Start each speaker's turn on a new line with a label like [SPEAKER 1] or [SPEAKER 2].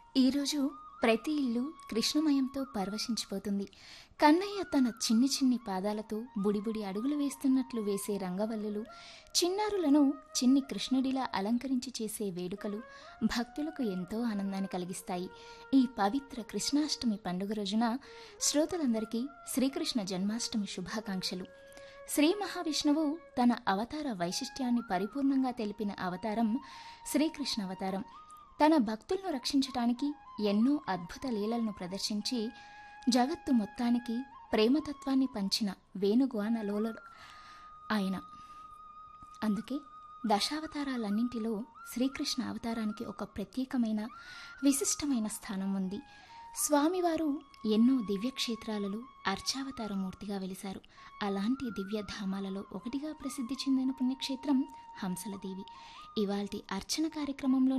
[SPEAKER 1] ఈరోజు ప్రతి ఇల్లు కృష్ణమయంతో పరవశించిపోతుంది కన్నయ్య తన చిన్ని చిన్ని పాదాలతో బుడిబుడి అడుగులు వేస్తున్నట్లు వేసే రంగవల్లులు చిన్నారులను చిన్ని కృష్ణుడిలా అలంకరించి చేసే వేడుకలు భక్తులకు ఎంతో ఆనందాన్ని కలిగిస్తాయి ఈ పవిత్ర కృష్ణాష్టమి పండుగ రోజున శ్రోతలందరికీ శ్రీకృష్ణ జన్మాష్టమి శుభాకాంక్షలు శ్రీ మహావిష్ణువు తన అవతార వైశిష్ట్యాన్ని పరిపూర్ణంగా తెలిపిన అవతారం శ్రీకృష్ణ అవతారం తన భక్తులను రక్షించటానికి ఎన్నో అద్భుత లీలలను ప్రదర్శించి జగత్తు మొత్తానికి ప్రేమతత్వాన్ని పంచిన వేణుగానలోల ఆయన అందుకే దశావతారాలన్నింటిలో శ్రీకృష్ణ అవతారానికి ఒక ప్రత్యేకమైన విశిష్టమైన స్థానం ఉంది స్వామివారు ఎన్నో దివ్యక్షేత్రాలలో అర్చావతార మూర్తిగా వెలిశారు అలాంటి దివ్యధామాలలో ఒకటిగా ప్రసిద్ధి చెందిన పుణ్యక్షేత్రం హంసలదేవి ఇవాల్టి అర్చన కార్యక్రమంలో